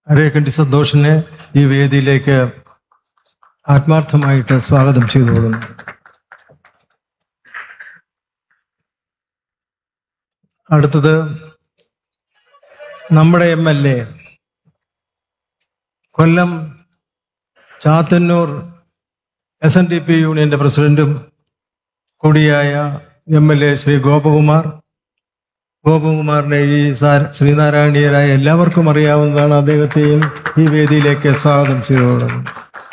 അരേക്കണ്ടി സന്തോഷിനെ ഈ വേദിയിലേക്ക് ആത്മാർത്ഥമായിട്ട് സ്വാഗതം ചെയ്തുകൊള്ളുന്നു അടുത്തത് നമ്മുടെ M L A Kollam Chathannur S N D P യൂണിയന്റെ പ്രസിഡന്റും കൂടിയായ M L A Shri Gopakumar ഗോപകുമാറിനെ ഈ സാ- ശ്രീനാരായണീയരായ എല്ലാവർക്കും അറിയാവുന്നതാണ് അദ്ദേഹത്തെയും ഈ വേദിയിലേക്ക് സ്വാഗതം ചെയ്തുകൊള്ളുന്നു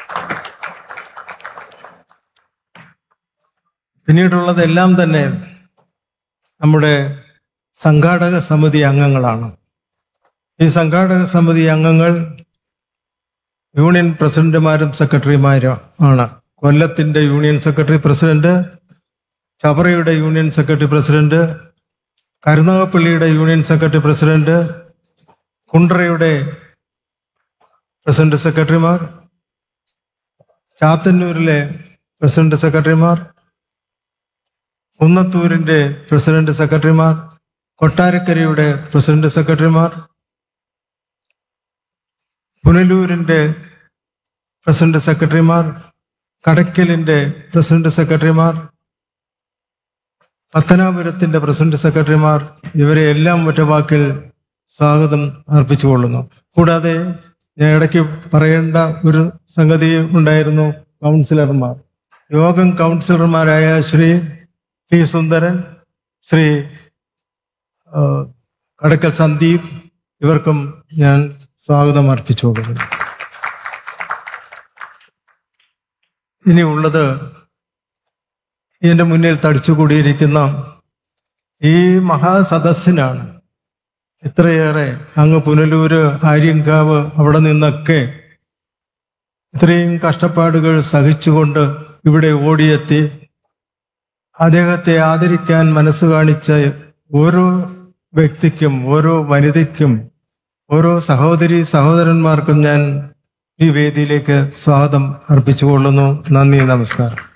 പിന്നീടുള്ളതെല്ലാം തന്നെ നമ്മുടെ സംഘാടക സമിതി അംഗങ്ങളാണ് ഈ സംഘാടക സമിതി അംഗങ്ങൾ യൂണിയൻ പ്രസിഡന്റുമാരും സെക്രട്ടറിമാരും ആണ് കൊല്ലത്തിന്റെ യൂണിയൻ സെക്രട്ടറി പ്രസിഡന്റ് ചവറയുടെ യൂണിയൻ സെക്രട്ടറി പ്രസിഡന്റ് കരുനാഗപ്പള്ളിയുടെ യൂണിയൻ സെക്രട്ടറി പ്രസിഡന്റ് കുണ്ട്രയുടെ പ്രസിഡന്റ് സെക്രട്ടറിമാർ ചാത്തന്നൂരിലെ പ്രസിഡന്റ് സെക്രട്ടറിമാർ കുന്നത്തൂരിന്റെ പ്രസിഡന്റ് സെക്രട്ടറിമാർ കൊട്ടാരക്കരയുടെ പ്രസിഡന്റ് സെക്രട്ടറിമാർ പുനലൂരിന്റെ പ്രസിഡന്റ് സെക്രട്ടറിമാർ കടയ്ക്കലിന്റെ പ്രസിഡന്റ് സെക്രട്ടറിമാർ പത്തനാപുരത്തിന്റെ പ്രസിഡന്റ് സെക്രട്ടറിമാർ ഇവരെ എല്ലാം ഒറ്റവാക്കിൽ സ്വാഗതം അർപ്പിച്ചുകൊള്ളുന്നു കൂടാതെ ഞാൻ ഇടയ്ക്ക് പറയേണ്ട ഒരു സംഗതി ഉണ്ടായിരുന്നു കൗൺസിലർമാർ യോഗം കൗൺസിലർമാരായ ശ്രീ പി സുന്ദരൻ ശ്രീ ആ, കടക്കൽ സന്ദീപ് ഇവർക്കും ഞാൻ സ്വാഗതം അർപ്പിച്ചുകൊള്ളുന്നു ഇനി ഉള്ളത് എന്റെ മുന്നിൽ തടിച്ചുകൂടിയിരിക്കുന്ന ഈ മഹാസദസ്സിനാണ് ഇത്രയേറെ അങ്ങ് പുനലൂര് ആര്യങ്കാവ് അവിടെ നിന്നൊക്കെ ഇത്രയും കഷ്ടപ്പാടുകൾ സഹിച്ചുകൊണ്ട് ഇവിടെ ഓടിയെത്തി അദ്ദേഹത്തെ ആദരിക്കാൻ മനസ്സ് കാണിച്ച ഓരോ വ്യക്തിക്കും ഓരോ വനിതയ്ക്കും ഓരോ സഹോദരി സഹോദരന്മാർക്കും ഞാൻ ഈ വേദിയിലേക്ക് സ്വാഗതം അർപ്പിച്ചുകൊള്ളുന്നു നന്ദി നമസ്കാരം